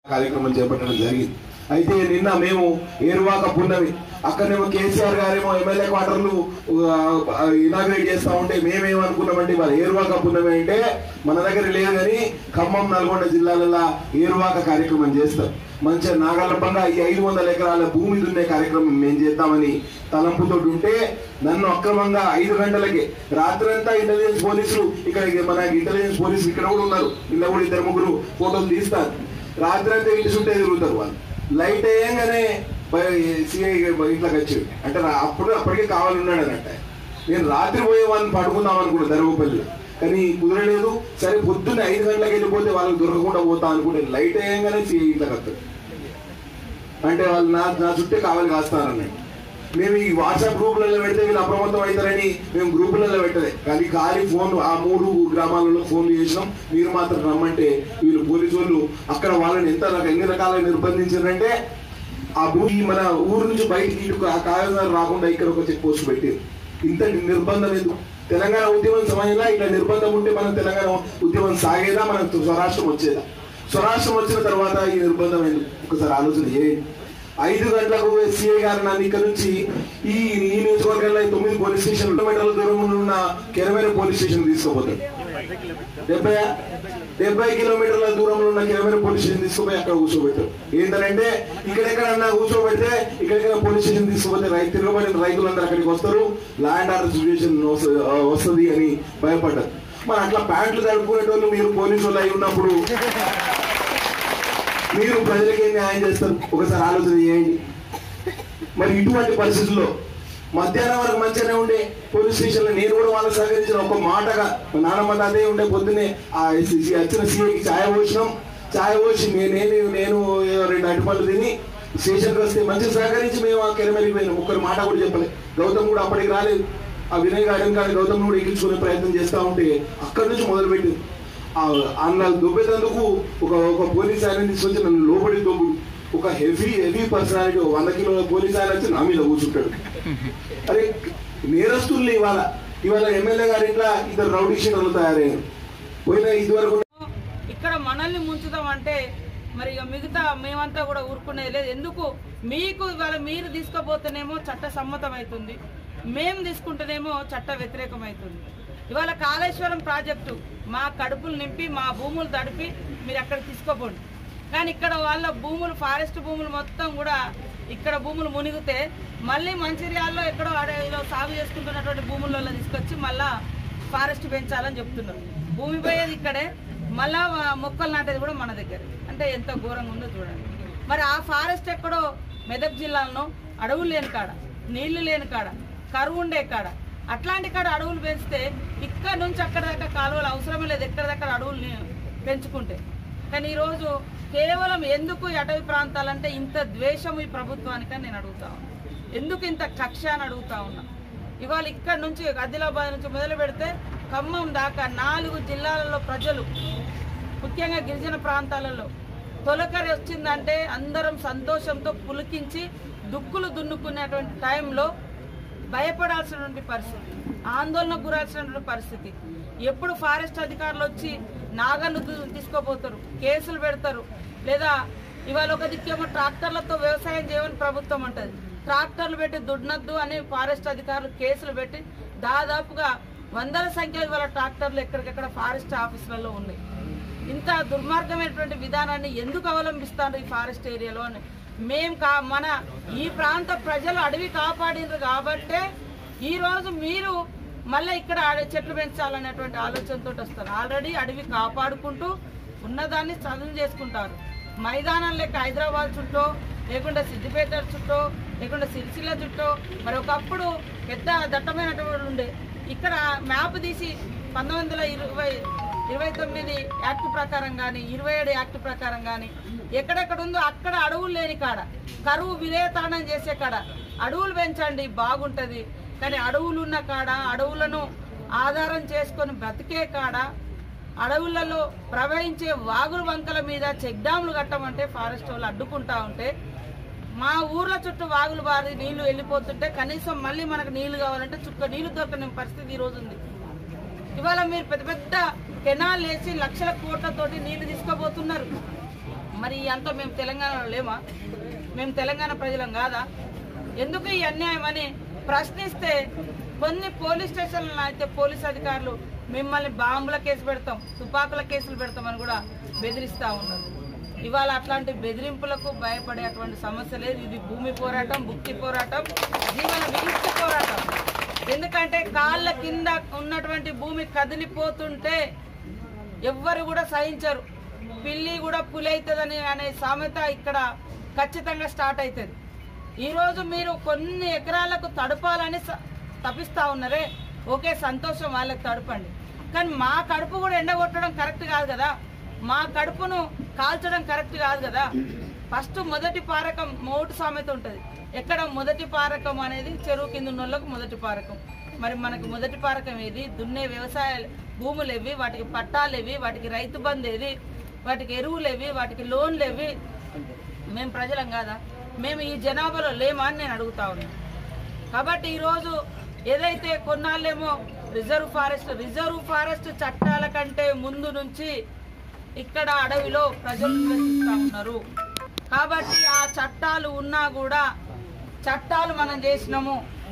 కార్యక్రమం చేపట్టడం జరిగింది అయితే నిన్న మేము ఏరువాక పున్నమి అక్కడనేమో కేసీఆర్ గారేమో ఎమ్మెల్యే క్వార్టర్లు ఇనాగ్రేట్ చేస్తా ఉంటే మేమేమనుకున్నామంటే వాళ్ళ ఏరువాక పున్నమి అంటే మన దగ్గర లేదు కానీ ఖమ్మం నల్గొండ జిల్లాలలో ఏరువాక కార్యక్రమం చేస్తాం మంచిగా నాగలపంగా ఈ ఐదు వందల ఎకరాల భూమి దున్నే కార్యక్రమం మేము చేద్దామని తలంపుతో ఉంటే నన్ను అక్రమంగా ఐదు గంటలకి రాత్రంతా ఇంటెలిజెన్స్ పోలీసులు ఇక్కడ మన ఇంటెలిజెన్స్ పోలీసులు ఇక్కడ కూడా ఉన్నారు ఇలా కూడా ఇద్దరు ముగ్గురు ఫోటోలు తీస్తారు రాత్రి అంతా ఇంటి చుట్టే తిరుగుతారు వాళ్ళు లైట్ వేయంగానే సిఐ ఇంట్లోకి వచ్చేది అంటే రా- అప్పుడు అప్పటికే కావాలి ఉన్నాడు అన్నట్ట నేను రాత్రి పోయే వాళ్ళని పడుకుందాం అనుకున్నా ధర్మపల్లిలో కానీ కుదరలేదు సరే పొద్దున్న ఐదు గంటలకు వెళ్ళిపోతే వాళ్ళకి దొరకకుండా పోతా అనుకుంటే లైట్ వేయంగానే సిఐ ఇంట్లోకి వస్తుంది అంటే వాళ్ళు నా నా చుట్టే కావాలి కాస్తారన్నట్టు మేము ఈ వాట్సాప్ గ్రూపులలో పెడితే వీళ్ళు అప్రమత్తం అవుతారని మేము గ్రూపులలో పెట్టలే కానీ ఖాళీ ఫోన్ ఆ మూడు గ్రామాలలో ఫోన్లు చేసినాం మీరు మాత్రం రమ్మంటే వీళ్ళు పోలీసు వాళ్ళు అక్కడ వాళ్ళని ఎంత రక- ఎన్ని రకాలుగా నిర్బంధించారంటే ఆ భూమి మన ఊరు నుంచి బయటికి ఇటు ఆ కాగితాలు రాకుండా ఇక్కడ ఒక చెక్ పోస్ట్ పెట్టారు ఇంత నిర్బంధం ఎందుకు తెలంగాణ ఉద్యమం సమయంలో ఇట్లా నిర్బంధం ఉంటే మనం తెలంగాణ ఉద్యమం సాగేదా మనకు స్వరాష్ట్రం వచ్చేదా స్వరాష్ట్రం వచ్చిన తర్వాత ఈ నిర్బంధం ఎందుకు ఒకసారి ఆలోచన చేయండి ఐదు గంటలకు ఎస్సీఏ గారు నన్ను ఇక్కడ నుంచి ఈ ఈ నియోజకవర్గంలో ఈ తొమ్మిది పోలీస్ స్టేషన్ కిలోమీటర్ల దూరంలో ఉన్న కెరవేర పోలీస్ స్టేషన్ తీసుకుపోతాడు డెబ్బై డెబ్బై కిలోమీటర్ల దూరంలో ఉన్న కెరవేర పోలీస్ స్టేషన్ తీసుకుపోయి అక్కడ కూర్చోబెట్టారు ఏంటంటే ఇక్కడెక్కడన్నా కూర్చోబెడితే ఇక్కడెక్కడ పోలీస్ స్టేషన్ తీసుకుపోతే రైతు తిరగబడిన రైతులందరూ అక్కడికి వస్తారు ల్యాండ్ ఆర్డర్ సిచ్యువేషన్ వస్తుంది అని భయపడ్డారు మరి అట్లా ప్యాంట్లు తడుపుకునేటోళ్ళు మీరు పోలీసు వాళ్ళు అయి ఉన్నప్పుడు మీరు ప్రజలకి ఏం న్యాయం చేస్తారు ఒకసారి ఆలోచన చేయండి మరి ఇటువంటి పరిస్థితుల్లో మధ్యాహ్నం వరకు మంచిగానే ఉండే పోలీస్ స్టేషన్ లో నేను కూడా వాళ్ళకి సహకరించిన ఒక మాటగా మా నాన్నమ్మ అదే ఉండే పొద్దున్నే ఆ సి- సి- వచ్చిన సీఐకి ఛాయ పోసినాం ఛాయ పోసి నే- నేను నేను ఏదో రెండు అటుపళ్ళు తిని స్టేషన్కి వస్తే మంచిగా సహకరించి మేము ఆ కెరమెలికి పోయినాం ఒక్కరి మాట కూడా చెప్పలేదు గౌతమ్ కూడా అప్పటికి రాలేదు ఆ వినయ్ గార్డెన్ కాడ గౌతమ్ కూడా ఎక్కించుకునే ప్రయత్నం చేస్తా ఉంటే అక్కడి నుంచి మొదలుపెట్టింది ఆ అన్న దుబ్బేటందుకు ఒక ఒక పోలీస్ ఆయన తీసుకొచ్చి నన్ను లోబడి దొబ్బు ఒక హెవీ హెవీ పర్సనాలిటీ వంద కిలోల పోలీస్ ఆయన వచ్చి నా మీద కూర్చుంటాడు అరే నేరస్తుల్ని ఇవాళ ఇవాళ ఎమ్మెల్యే గారి ఇంట్లో ఇద్దరు రౌడీ షీటర్లు తయారయ్యారు పోయిన ఇదివరకు ఇక్కడ మనల్ని ముంచుదాం అంటే మరి ఇక మిగతా మేమంతా కూడా ఊరుకునేది లేదు ఎందుకు మీకు ఇవాళ మీరు తీసుకుపోతేనేమో చట్ట సమ్మతం అవుతుంది మేము తీసుకుంటేనేమో చట్ట వ్యతిరేకం అవుతుంది ఇవాళ కాళేశ్వరం ప్రాజెక్టు మా కడుపులు నింపి మా భూములు తడిపి మీరు అక్కడ తీసుకోపోండి కానీ ఇక్కడ వాళ్ళ భూములు ఫారెస్ట్ భూములు మొత్తం కూడా ఇక్కడ భూములు మునిగితే మళ్ళీ మంచిర్యాలలో ఎక్కడో అడవిలో సాగు చేసుకుంటున్నటువంటి భూములలో తీసుకొచ్చి మళ్ళా ఫారెస్ట్ పెంచాలని చెప్తున్నారు భూమి పోయేది ఇక్కడే మళ్ళా ఆ మొక్కలు నాటేది కూడా మన దగ్గర అంటే ఎంత ఘోరంగా ఉందో చూడండి మరి ఆ ఫారెస్ట్ ఎక్కడో మెదక్ జిల్లాలో అడవులు లేని కాడ నీళ్లు లేని కాడ కరువు ఉండే కాడ అట్లాంటి కాడ అడవులు పెంచితే ఇక్కడ నుంచి అక్కడ దాకా కాలువలు అవసరమే లేదు ఎక్కడ దగ్గర అడవులు ని- పెంచుకుంటే కానీ ఈరోజు కేవలం ఎందుకు ఈ అటవీ ప్రాంతాలంటే ఇంత ద్వేషం ఈ ప్రభుత్వానికని నేను అడుగుతా ఉన్నా ఎందుకు ఇంత కక్ష అని అడుగుతా ఉన్నా ఇవాళ ఇక్కడ నుంచి ఆదిలాబాద్ నుంచి మొదలు పెడితే ఖమ్మం దాకా నాలుగు జిల్లాలలో ప్రజలు ముఖ్యంగా గిరిజన ప్రాంతాలలో తొలకరి వచ్చిందంటే అందరం సంతోషంతో పులికించి దుక్కులు దున్నుకునేటువంటి టైంలో భయపడాల్సినటువంటి పరిస్థితి ఆందోళనకు గురాల్సినటువంటి పరిస్థితి ఎప్పుడు ఫారెస్ట్ అధికారులు వచ్చి నాగన్ను తీ- తీసుకోపోతారు కేసులు పెడతారు లేదా ఇవాళ ఒక దిక్కేమో ట్రాక్టర్లతో వ్యవసాయం చేయమని ప్రభుత్వం అంటది ట్రాక్టర్లు పెట్టి దుడ్నద్దు అని ఫారెస్ట్ అధికారులు కేసులు పెట్టి దాదాపుగా వందల సంఖ్యలో ఇవాళ ట్రాక్టర్లు ఎక్కడికెక్కడ ఫారెస్ట్ ఆఫీసులలో ఉన్నాయి ఇంత దుర్మార్గమైనటువంటి విధానాన్ని ఎందుకు అవలంబిస్తారు ఈ ఫారెస్ట్ ఏరియాలో అని మేం కా మన ఈ ప్రాంత ప్రజలు అడవి కాపాడినారు కాబట్టే ఈ రోజు మీరు మళ్ళీ ఇక్కడ అడ- చెట్లు పెంచాలనేటువంటి ఆలోచనతో వస్తారు ఆల్రెడీ అడవి కాపాడుకుంటూ ఉన్నదాన్ని చదువు చేసుకుంటారు మైదానం లెక్క హైదరాబాద్ చుట్టూ లేకుంటే సిద్దిపేట చుట్టూ లేకుంటే సిరిసిల్ల చుట్టూ మరి ఒకప్పుడు పెద్ద దట్టమైనటువంటి ఉండే ఇక్కడ మ్యాప్ తీసి పంతొమ్మిది వందల ఇరవై ఇరవై తొమ్మిది యాక్ట్ ప్రకారం కానీ ఇరవై ఏడు యాక్ట్ ప్రకారం కానీ ఎక్కడెక్కడ ఉందో అక్కడ అడవులు లేని కాడ కరువు విలేతాళం చేసే కాడ అడవులు పెంచండి బాగుంటది కానీ అడవులు ఉన్న కాడ అడవులను ఆధారం చేసుకొని బ్రతికే కాడ అడవులలో ప్రవహించే వాగుల వంకల మీద చెక్ డ్యామ్లు కట్టమంటే ఫారెస్ట్ వాళ్ళు అడ్డుకుంటా ఉంటే మా ఊర్ల చుట్టూ వాగులు బారి నీళ్లు వెళ్ళిపోతుంటే కనీసం మళ్ళీ మనకు నీళ్లు కావాలంటే చుక్క నీళ్లు దొరకని పరిస్థితి ఈ రోజు ఉంది ఇవాళ మీరు పెద్ద పెద్ద కెనాల్ వేసి లక్షల కోట్లతోటి నీళ్లు తీసుకోబోతున్నారు మరి అంతా మేము తెలంగాణలో లేమా మేము తెలంగాణ ప్రజలం కాదా ఎందుకు ఈ అన్యాయం అని ప్రశ్నిస్తే కొన్ని పోలీస్ స్టేషన్లలో అయితే పోలీస్ అధికారులు మిమ్మల్ని బాంబుల కేసు పెడతాం తుపాకుల కేసులు పెడతామని కూడా బెదిరిస్తా ఉన్నారు ఇవాళ అట్లాంటి బెదిరింపులకు భయపడే అటువంటి సమస్య లేదు ఇది భూమి పోరాటం భుక్తి పోరాటం జీవన విముక్తి పోరాటం ఎందుకంటే కాళ్ళ కింద ఉన్నటువంటి భూమి కదిలిపోతుంటే ఎవ్వరు కూడా సహించరు పిల్లి కూడా పులి అవుతుందని అనే సామెత ఇక్కడ ఖచ్చితంగా స్టార్ట్ అవుతుంది ఈరోజు మీరు కొన్ని ఎకరాలకు తడపాలని స- తపిస్తా ఉన్నారే ఓకే సంతోషం వాళ్ళకి తడపండి కానీ మా కడుపు కూడా ఎండగొట్టడం కరెక్ట్ కాదు కదా మా కడుపును కాల్చడం కరెక్ట్ కాదు కదా ఫస్ట్ మొదటి పారకం మోటు సామెత ఉంటుంది ఎక్కడ మొదటి పారకం అనేది చెరువు కింద ఉన్నోళ్ళకు మొదటి పారకం మరి మనకు మొదటి పారకం ఏది దున్నే వ్యవసాయ భూములు ఏవి వాటికి పట్టాలు ఏవి వాటికి రైతు బంధు ఏది వాటికి ఎరువులు ఏవి వాటికి లోన్లు ఏవి మేము ప్రజలం కాదా మేము ఈ జనాభాలో లేమా అని నేను అడుగుతా ఉన్నాను కాబట్టి ఈరోజు ఏదైతే కొన్నాళ్ళేమో రిజర్వ్ ఫారెస్ట్ రిజర్వ్ ఫారెస్ట్ చట్టాల కంటే ముందు నుంచి ఇక్కడ అడవిలో ప్రజలు నివసిస్తూ ఉన్నారు కాబట్టి ఆ చట్టాలు ఉన్నా కూడా చట్టాలు మనం చేసినాము